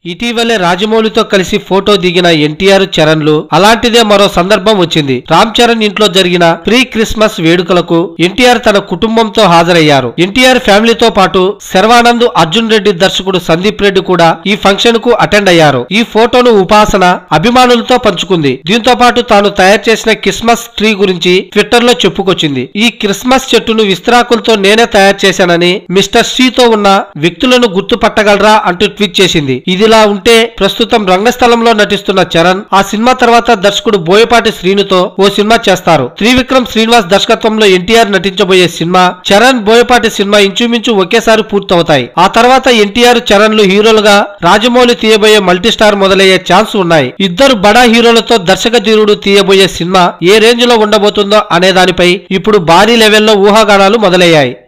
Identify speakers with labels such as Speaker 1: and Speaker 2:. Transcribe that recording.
Speaker 1: ఇటీవలే రాజమౌళితో కలిసి ఫోటో దిగిన ఎన్టీఆర్ చరణ్లు అలాంటిదే మరో సందర్భం వచ్చింది రామ్ చరణ్ ఇంట్లో జరిగిన ప్రీ క్రిస్మస్ వేడుకలకు ఎన్టీఆర్ తన కుటుంబంతో హాజరయ్యారు ఎన్టీఆర్ ఫ్యామిలీతో పాటు శర్వానంద్ అర్జున్ రెడ్డి దర్శకుడు సందీప్ రెడ్డి కూడా ఈ ఫంక్షన్ కు అటెండ్ అయ్యారు ఈ ఫోటోను ఉపాసన అభిమానులతో పంచుకుంది దీంతో పాటు తాను తయారు చేసిన క్రిస్మస్ ట్రీ గురించి ట్విట్టర్ లో చెప్పుకొచ్చింది ఈ క్రిస్మస్ చెట్టును విస్త్రాకులతో నేనే తయారు చేశానని మిస్టర్ శ్రీతో ఉన్న వ్యక్తులను గుర్తుపట్టగలరా అంటూ ట్వీట్ చేసింది ఇదిలా ఉంటే ప్రస్తుతం రంగస్థలంలో నటిస్తున్న చరణ్ ఆ సినిమా తర్వాత దర్శకుడు బోయపాటి శ్రీనుతో ఓ సినిమా చేస్తారు త్రివిక్రమ్ శ్రీనివాస్ దర్శకత్వంలో ఎన్టీఆర్ నటించబోయే సినిమా చరణ్ బోయపాటి సినిమా ఇంచుమించు ఒకేసారి పూర్తవుతాయి ఆ తర్వాత ఎన్టీఆర్ చరణ్లు హీరోలుగా రాజమౌళి తీయబోయే మల్టీ స్టార్ మొదలయ్యే ఛాన్స్ ఉన్నాయి ఇద్దరు బడా హీరోలతో దర్శక ధీరుడు తీయబోయే సినిమా ఏ రేంజ్ లో ఉండబోతుందో అనే దానిపై ఇప్పుడు భారీ లెవెల్లో ఊహాగానాలు మొదలయ్యాయి